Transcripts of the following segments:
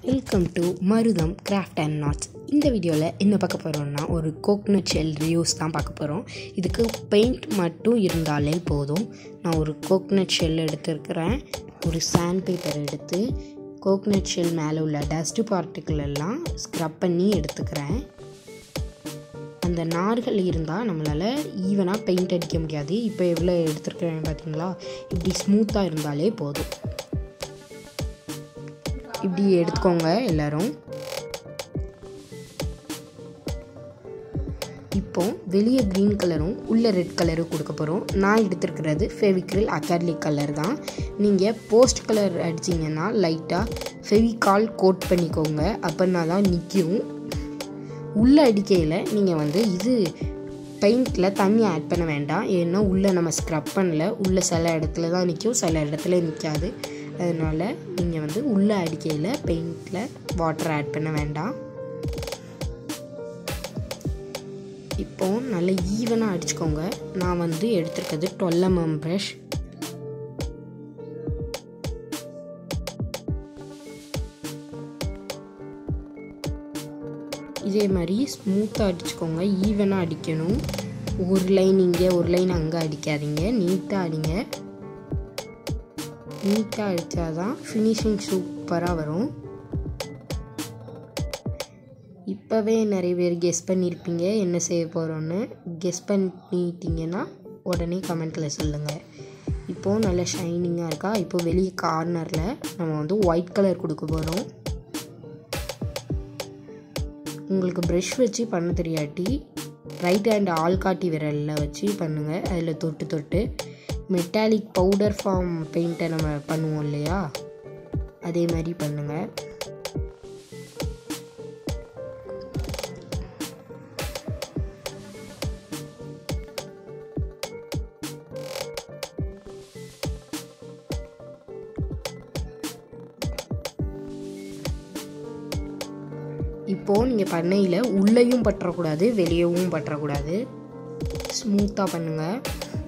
welcome to Marutham craft and knots இந்த வீடியோவில் என்ன பார்க்க போகிறோம்னா ஒரு கோக்னட் ஷெல் ரிவ்யூஸ் தான் பார்க்க போகிறோம் இதுக்கு பெயிண்ட் மட்டும் இருந்தாலே போதும் நான் ஒரு கோக்னட் ஷெல் எடுத்துருக்கிறேன் ஒரு சாண்ட் பேப்பர் எடுத்து கோக்னட் ஷெல் மேலே உள்ள டஸ்ட் பார்ட்டிக்கிள் எல்லாம் ஸ்க்ரப் பண்ணி எடுத்துக்கிறேன் அந்த நார்கள் இருந்தால் நம்மளால் ஈவனாக பெயிண்ட் அடிக்க முடியாது இப்போ எவ்வளோ எடுத்துருக்கிறேன் பார்த்தீங்களா இப்படி ஸ்மூத்தாக இருந்தாலே போதும் இப்படி எடுத்துக்கோங்க எல்லாரும் இப்போ வெளியே க்ரீன் கலரும் உள்ள ரெட் கலரும் கொடுக்க போகிறோம் நான் எடுத்துருக்கிறது ஃபெவிக்ரில் அக்கார்லிக் கலர் தான் நீங்கள் போஸ்ட் கலர் அடிச்சிங்கன்னா லைட்டாக ஃபெவிகால் கோட் பண்ணிக்கோங்க அப்படின்னா தான் நிற்கும் உள்ளே அடிக்கையில் நீங்கள் வந்து இது பெயிண்டில் தண்ணி ஆட் பண்ண வேண்டாம் ஏன்னா உள்ளே நம்ம ஸ்க்ரப் பண்ணல உள்ளே சில இடத்துல தான் நிற்கும் சில இடத்துல நிற்காது அதனால் நீங்கள் வந்து உள்ளே அடிக்கையில் பெயிண்டில் வாட்டர் ஆட் பண்ண வேண்டாம் இப்போ நல்லா ஈவனாக அடிச்சுக்கோங்க நான் வந்து எடுத்துருக்கிறது டுவெல் எம்எம் ப்ரஷ் இதே மாதிரி ஸ்மூத்தாக அடிச்சுக்கோங்க ஈவனாக அடிக்கணும் ஒரு லைன் இங்கே ஒரு லைன் அங்கே அடிக்காதீங்க நீட்டாக அடிங்க நீட்டாக அடித்தா தான் ஃபினிஷிங் சூப்பராக வரும் இப்போவே நிறைய பேர் கெஸ் பண்ணியிருப்பீங்க என்ன செய்ய போகிறோன்னு கெஸ் பண்ணிட்டீங்கன்னா உடனே கமெண்ட்டில் சொல்லுங்கள் இப்போது நல்லா ஷைனிங்காக இருக்கா இப்போ வெளியே கார்னரில் நம்ம வந்து ஒயிட் கலர் கொடுக்க போகிறோம் உங்களுக்கு ப்ரெஷ் வச்சு பண்ண தெரியாட்டி ரைட் ஹேண்ட் ஆள்காட்டி விரலில் வச்சு பண்ணுங்கள் அதில் தொட்டு தொட்டு மெட்டாலிக் பவுடர் ஃபார்ம் பெயிண்ட்டை நம்ம பண்ணுவோம் இல்லையா அதே மாதிரி பண்ணுங்கள் இப்போது நீங்கள் பண்ணையில் உள்ளேயும் பற்றக்கூடாது வெளியவும் பற்றக்கூடாது ஸ்மூத்தாக பண்ணுங்கள்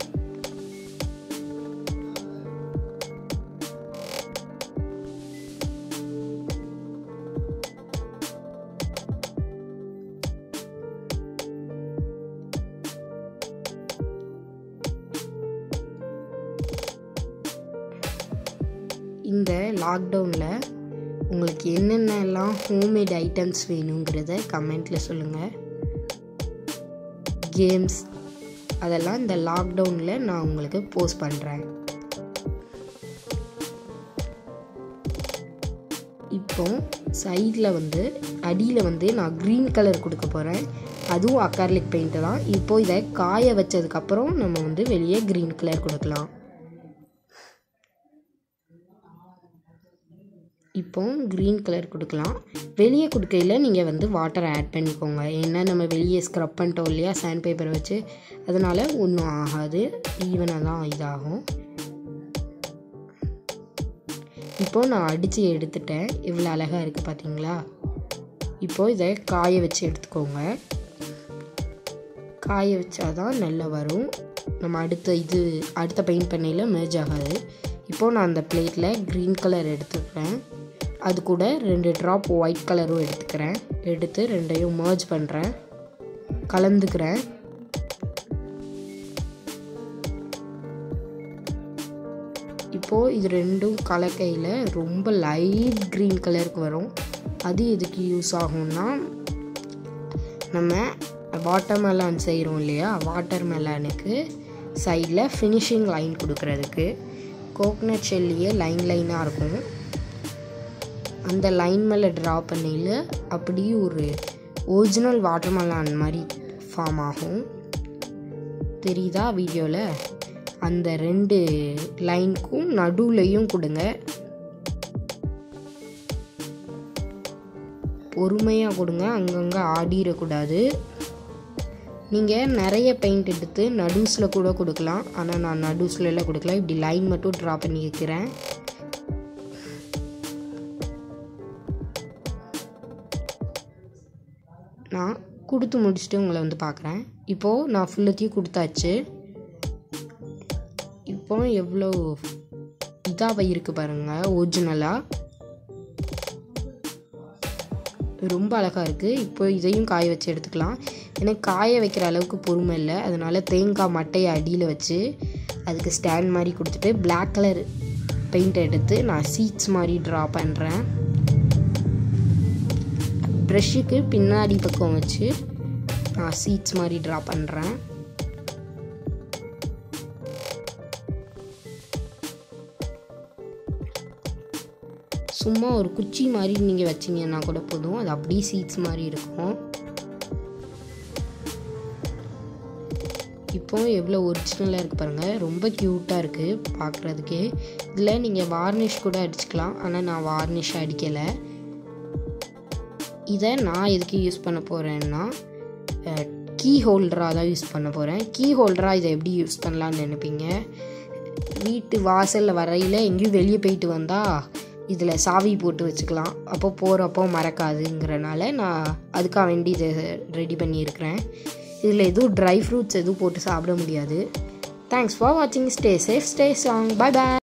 இந்த லாக்டவுனில் உங்களுக்கு என்னென்னலாம் ஹோம்மேட் ஐட்டம்ஸ் வேணுங்கிறத கமெண்ட்டில் சொல்லுங்கள் கேம்ஸ் அதெல்லாம் இந்த லாக்டவுனில் நான் உங்களுக்கு போஸ்ட் பண்ணுறேன் இப்போ சைடில் வந்து அடியில் வந்து நான் க்ரீன் கலர் கொடுக்க போகிறேன் அதுவும் அக்கார்லிக் பெயிண்ட்டு தான் இப்போது இதை காய வச்சதுக்கப்புறம் நம்ம வந்து வெளியே க்ரீன் கலர் கொடுக்கலாம் இப்போ க்ரீன் கலர் கொடுக்கலாம் வெளியே கொடுக்கையில் நீங்கள் வந்து வாட்டர் ஆட் பண்ணிக்கோங்க ஏன்னா நம்ம வெளியே ஸ்க்ரப் பண்ணிட்டோம் இல்லையா சாண்ட் பேப்பரை வச்சு அதனால் ஒன்றும் ஆகாது ஈவனாக தான் இதாகும் இப்போது நான் அடித்து எடுத்துட்டேன் இவ்வளோ அழகாக இருக்குது பார்த்தீங்களா இப்போது இதை காய வச்சு எடுத்துக்கோங்க காய வச்சாதான் நல்லா வரும் நம்ம அடுத்த இது அடுத்த பெயிண்ட் பண்ணையில் மேர்ஜ் ஆகாது இப்போது நான் அந்த பிளேட்டில் க்ரீன் கலர் எடுத்துக்கிறேன் அது கூட ரெண்டு ட்ராப் ஒயிட் கலரும் எடுத்துக்கிறேன் எடுத்து ரெண்டையும் மர்ஜ் பண்ணுறேன் கலந்துக்கிறேன் இப்போது இது ரெண்டும் கலக்கையில் ரொம்ப லைட் க்ரீன் கலருக்கு வரும் அது எதுக்கு யூஸ் ஆகும்னா நம்ம வாட்டர் மெலான் செய்கிறோம் இல்லையா வாட்டர் மெலானுக்கு சைடில் ஃபினிஷிங் லைன் கொடுக்குறதுக்கு கோக்னட் ஷெல்லியே லைன் லைனாக இருக்கும் அந்த லைன் மேலே ட்ரா பண்ணியில் அப்படியே ஒரு ஒரிஜினல் வாட்டர் மெலான் மாதிரி ஃபார்ம் ஆகும் தெரியுதா வீடியோவில் அந்த ரெண்டு லைனுக்கும் நடுவுலையும் கொடுங்க பொறுமையாக கொடுங்க அங்கங்கே ஆடிடக்கூடாது நீங்கள் நிறைய பெயிண்ட் எடுத்து நடுஸில் கூட கொடுக்கலாம் ஆனால் நான் நடுஸ்லலாம் கொடுக்கல இப்படி லைன் மட்டும் ட்ரா பண்ணி வைக்கிறேன் நான் கொடுத்து முடிச்சுட்டு உங்களை வந்து பார்க்குறேன் இப்போது நான் ஃபுல்லத்தையும் கொடுத்தாச்சு இப்போ எவ்வளோ இதாக இருக்குது பாருங்கள் ஒரிஜினலாக ரொம்ப அழகாக இருக்குது இப்போ இதையும் காய வச்சு எடுத்துக்கலாம் எனக்கு காய வைக்கிற அளவுக்கு பொறுமை இல்லை அதனால் தேங்காய் மட்டையை அடியில் வச்சு அதுக்கு ஸ்டாண்ட் மாதிரி கொடுத்துட்டு பிளாக் கலர் பெயிண்ட் எடுத்து நான் சீட்ஸ் மாதிரி ட்ரா பண்ணுறேன் ப்ரெஷ்ஷுக்கு பின்னாடி பக்கம் வச்சு நான் சீட்ஸ் மாதிரி ட்ரா பண்ணுறேன் சும்மா ஒரு குச்சி மாதிரி நீங்கள் வச்சிங்கன்னா கூட போதும் அது அப்படியே சீட்ஸ் மாதிரி இருக்கும் இப்போ எவ்வளோ ஒரிஜினலாக இருக்குது பாருங்கள் ரொம்ப க்யூட்டாக இருக்குது பார்க்குறதுக்கே இதில் நீங்கள் வார்னிஷ் கூட அடிச்சுக்கலாம் ஆனால் நான் வார்னிஷ் அடிக்கலை இதை நான் எதுக்கு யூஸ் பண்ண போகிறேன்னா கீ ஹோல்டராக தான் யூஸ் பண்ண போகிறேன் கீ ஹோல்டராக இதை எப்படி யூஸ் பண்ணலான்னு நினைப்பீங்க வீட்டு வாசலில் வரையில் எங்கேயும் வெளியே போயிட்டு வந்தால் இதில் சாவி போட்டு வச்சுக்கலாம் அப்போ போகிறப்போ மறக்காதுங்கிறனால நான் அதுக்காக வேண்டி இதை ரெடி பண்ணியிருக்கிறேன் இதில் எதுவும் ட்ரை ஃப்ரூட்ஸ் எதுவும் போட்டு சாப்பிட முடியாது தேங்க்ஸ் ஃபார் வாட்சிங் ஸ்டே சேஃப் ஸ்டே சாங் பாய் பாய்